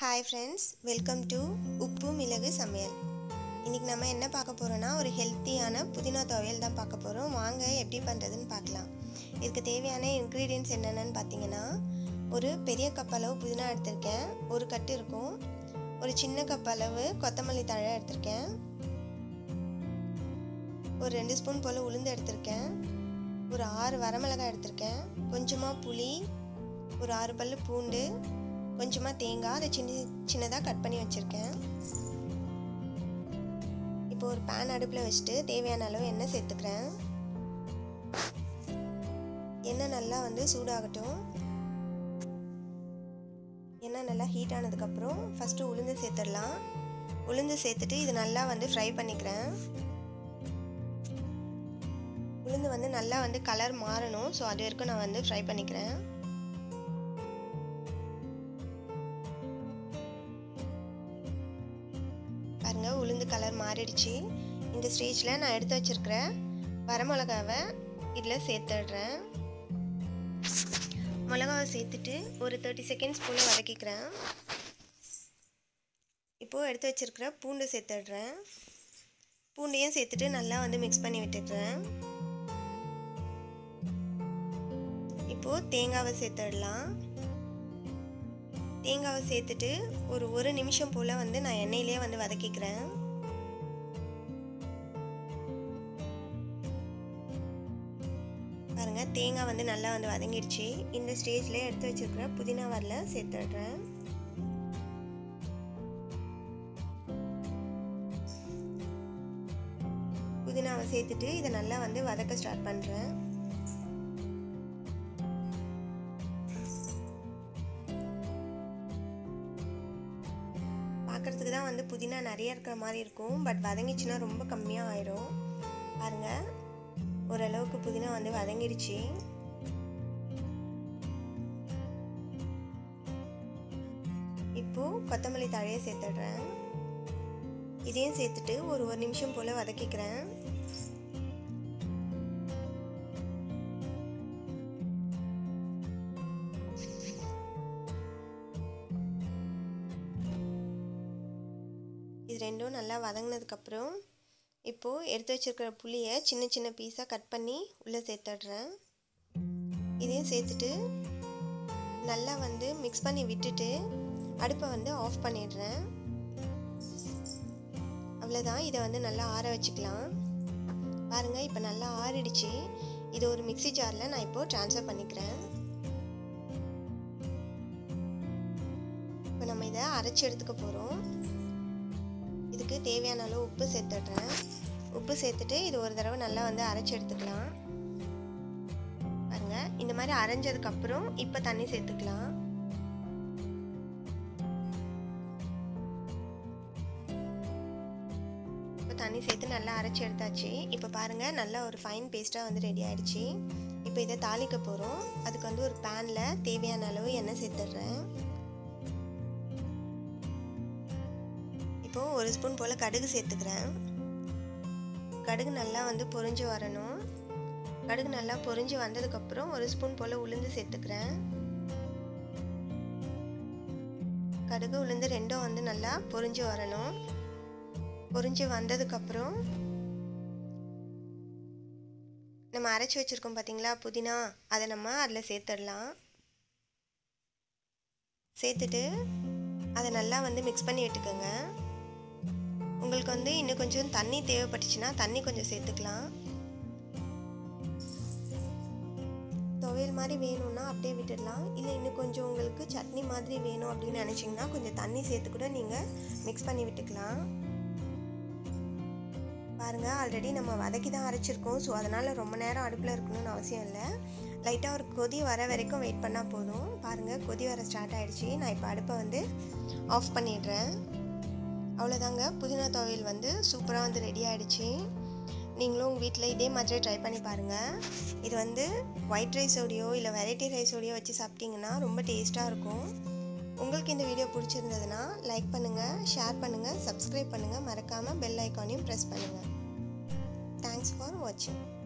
hi friends welcome to உப்பு மிளகு சமையல் இன்றைக்கி நம்ம என்ன பார்க்க போகிறோன்னா ஒரு ஹெல்த்தியான புதினா துவையல் தான் பார்க்க போகிறோம் வாங்க எப்படி பண்ணுறதுன்னு பார்க்கலாம் இதுக்கு தேவையான இன்க்ரீடியன்ட்ஸ் என்னென்னு பார்த்தீங்கன்னா ஒரு பெரிய கப் அளவு புதினா எடுத்திருக்கேன் ஒரு கட்டு இருக்கும் ஒரு சின்ன கப் அளவு கொத்தமல்லி தழை எடுத்திருக்கேன் ஒரு ரெண்டு ஸ்பூன் போல் உளுந்து எடுத்திருக்கேன் ஒரு ஆறு வரமிளகாய் எடுத்திருக்கேன் கொஞ்சமாக புளி ஒரு ஆறு பல்லு பூண்டு கொஞ்சமாக தேங்காய் அதை சின்ன சின்னதாக கட் பண்ணி வச்சுருக்கேன் இப்போ ஒரு பேன் அடுப்பில் வச்சுட்டு தேவையான அளவு எண்ணெய் சேர்த்துக்கிறேன் எண்ணெய் நல்லா வந்து சூடாகட்டும் எண்ணெய் நல்லா ஹீட் ஆனதுக்கப்புறம் ஃபஸ்ட்டு உளுந்து சேர்த்துடலாம் உளுந்து சேர்த்துட்டு இது நல்லா வந்து ஃப்ரை பண்ணிக்கிறேன் உளுந்து வந்து நல்லா வந்து கலர் மாறணும் ஸோ அது வரைக்கும் நான் வந்து ஃப்ரை பண்ணிக்கிறேன் பாருங்க உளுந்து கலர் மாறிடுச்சு இந்த ஸ்டேஜில் நான் எடுத்து வச்சிருக்கிற வரமிளகாவை இதில் சேர்த்துடுறேன் மிளகாவை சேர்த்துட்டு ஒரு தேர்ட்டி செகண்ட்ஸ் போல் வதக்கிக்கிறேன் இப்போது எடுத்து வச்சிருக்கிற பூண்டு சேர்த்துடுறேன் பூண்டையும் சேர்த்துட்டு நல்லா வந்து மிக்ஸ் பண்ணி விட்டுடுறேன் இப்போது தேங்காவை சேர்த்துடலாம் தேங்காவை சேர்த்துட்டு ஒரு ஒரு நிமிஷம் போல் வந்து நான் எண்ணெயிலே வந்து வதக்கிக்கிறேன் பாருங்கள் தேங்காய் வந்து நல்லா வந்து வதங்கிடுச்சு இந்த ஸ்டேஜ்லேயே எடுத்து வச்சுருக்கிற புதினா வரல சேர்த்துடுறேன் புதினாவை சேர்த்துட்டு இதை நல்லா வந்து வதக்க ஸ்டார்ட் பண்ணுறேன் பார்க்குறதுக்கு தான் வந்து புதினா நிறைய இருக்கிற மாதிரி இருக்கும் பட் வதங்கிச்சுன்னா ரொம்ப கம்மியாக ஆயிரும் பாருங்கள் ஓரளவுக்கு புதினா வந்து வதங்கிடுச்சு இப்போது கொத்தமல்லி தழையை சேர்த்துடுறேன் இதையும் சேர்த்துட்டு ஒரு ஒரு நிமிஷம் போல் வதக்கிக்கிறேன் இது ரெண்டும் நல்லா வதங்கினதுக்கப்புறம் இப்போது எடுத்து வச்சுருக்கிற புளியை சின்ன சின்ன பீஸாக கட் பண்ணி உள்ளே சேர்த்துடுறேன் இதையும் சேர்த்துட்டு நல்லா வந்து மிக்ஸ் பண்ணி விட்டுட்டு அடுப்பை வந்து ஆஃப் பண்ணிடுறேன் அவ்வளோதான் இதை வந்து நல்லா ஆற வச்சுக்கலாம் பாருங்கள் இப்போ நல்லா ஆறிடுச்சு இது ஒரு மிக்சி ஜாரில் நான் இப்போது ட்ரான்ஸ்ஃபர் பண்ணிக்கிறேன் இப்போ நம்ம இதை அரைச்சி எடுத்துக்க போகிறோம் இதுக்கு தேவையான அளவு உப்பு சேர்த்துடுறேன் உப்பு சேர்த்துட்டு இது ஒரு தடவை நல்லா வந்து அரைச்சி எடுத்துக்கலாம் பாருங்க இந்த மாதிரி அரைஞ்சதுக்கப்புறம் இப்போ தண்ணி சேர்த்துக்கலாம் இப்போ தண்ணி சேர்த்து நல்லா அரைச்சி எடுத்தாச்சு இப்போ பாருங்கள் நல்லா ஒரு ஃபைன் பேஸ்ட்டாக வந்து ரெடி ஆகிடுச்சு இப்போ இதை தாளிக்க போகிறோம் அதுக்கு வந்து ஒரு பேனில் தேவையான அளவு எண்ணெய் சேர்த்துடுறேன் இப்போது ஒரு ஸ்பூன் போல் கடுகு சேர்த்துக்கிறேன் கடுகு நல்லா வந்து பொரிஞ்சு வரணும் கடுகு நல்லா பொரிஞ்சு வந்ததுக்கப்புறம் ஒரு ஸ்பூன் போல் உளுந்து சேர்த்துக்கிறேன் கடுகு உளுந்து ரெண்டும் வந்து நல்லா பொரிஞ்சு வரணும் பொரிஞ்சு வந்ததுக்கப்புறம் நம்ம அரைச்சி வச்சுருக்கோம் பார்த்தீங்களா புதினா அதை நம்ம அதில் சேர்த்துடலாம் சேர்த்துட்டு அதை நல்லா வந்து மிக்ஸ் பண்ணி விட்டுக்கோங்க உங்களுக்கு வந்து இன்னும் கொஞ்சம் தண்ணி தேவைப்பட்டுச்சுன்னா தண்ணி கொஞ்சம் சேர்த்துக்கலாம் துவையல் மாதிரி வேணும்னா அப்படியே விட்டுடலாம் இல்லை இன்னும் கொஞ்சம் உங்களுக்கு சட்னி மாதிரி வேணும் அப்படின்னு நினச்சிங்கன்னா கொஞ்சம் தண்ணி சேர்த்து கூட நீங்கள் மிக்ஸ் பண்ணி விட்டுக்கலாம் பாருங்கள் ஆல்ரெடி நம்ம வதக்கி தான் அரைச்சிருக்கோம் ஸோ அதனால் ரொம்ப நேரம் அடுப்பில் இருக்கணும்னு அவசியம் இல்லை லைட்டாக ஒரு கொதி வர வரைக்கும் வெயிட் பண்ணால் போதும் பாருங்கள் கொதி வர ஸ்டார்ட் ஆகிடுச்சு நான் இப்போ அடுப்பை வந்து ஆஃப் பண்ணிடுறேன் அவ்வளோதாங்க புதினா துவையல் வந்து சூப்பராக வந்து ரெடி ஆகிடுச்சு நீங்களும் உங்கள் வீட்டில் இதே மாதிரி ட்ரை பண்ணி பாருங்கள் இது வந்து ஒயிட் ரைஸோடையோ இல்லை வெரைட்டி ரைஸோடையோ வச்சு சாப்பிட்டிங்கன்னா ரொம்ப டேஸ்ட்டாக இருக்கும் உங்களுக்கு இந்த வீடியோ பிடிச்சிருந்ததுன்னா லைக் பண்ணுங்கள் ஷேர் பண்ணுங்கள் சப்ஸ்கிரைப் பண்ணுங்கள் மறக்காமல் பெல் ஐக்கானையும் ப்ரெஸ் பண்ணுங்கள் தேங்க்ஸ் ஃபார் வாட்சிங்